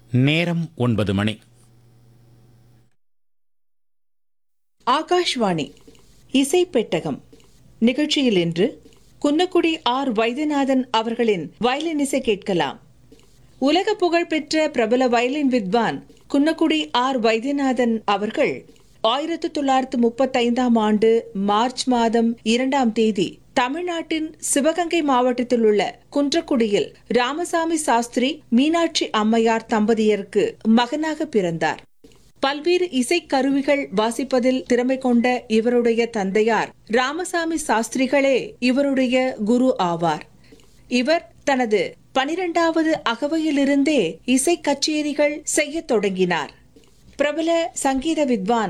நேரம் ஒன்பது மணி ஆகாஷ்வாணி இசை பெட்டகம் நிகழ்ச்சியில் இன்று குன்னக்குடி ஆர் வைத்தியநாதன் அவர்களின் வயலின் இசை கேட்கலாம் உலக புகழ்பெற்ற பிரபல வயலின் வித்வான் குன்னக்குடி ஆர் வைத்தியநாதன் அவர்கள் ஆயிரத்து தொள்ளாயிரத்து முப்பத்தைந்தாம் ஆண்டு மார்ச் மாதம் இரண்டாம் தேதி தமிழ்நாட்டின் சிவகங்கை மாவட்டத்தில் உள்ள குன்றக்குடியில் ராமசாமி சாஸ்திரி மீனாட்சி அம்மையார் தம்பதியருக்கு மகனாக பிறந்தார் பல்வேறு இசைக்கருவிகள் வாசிப்பதில் திறமை கொண்ட இவருடைய தந்தையார் ராமசாமி சாஸ்திரிகளே இவருடைய குரு ஆவார் இவர் தனது பனிரெண்டாவது அகவையிலிருந்தே இசை கச்சேரிகள் செய்யத் தொடங்கினார் பிரபல சங்கீத வித்வான்